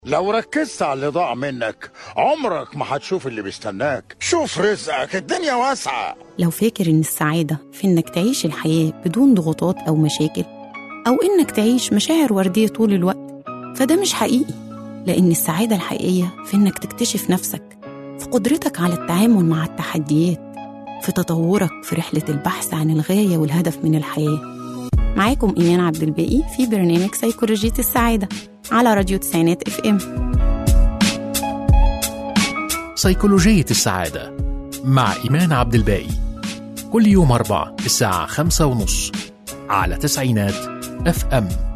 لو ركزت على اللي ضاع منك عمرك ما هتشوف اللي بيستناك شوف رزقك الدنيا واسعة لو فاكر إن السعادة في إنك تعيش الحياة بدون ضغوطات أو مشاكل أو إنك تعيش مشاعر وردية طول الوقت فده مش حقيقي لأن السعادة الحقيقية في إنك تكتشف نفسك في قدرتك على التعامل مع التحديات في تطورك في رحلة البحث عن الغاية والهدف من الحياة معاكم إيمان عبد الباقي في برنامج سيكولوجية السعادة على راديو تسعينات اف ام سيكولوجية السعادة مع إيمان عبد الباقي كل يوم أربع الساعة خمسة ونص على تسعينات اف ام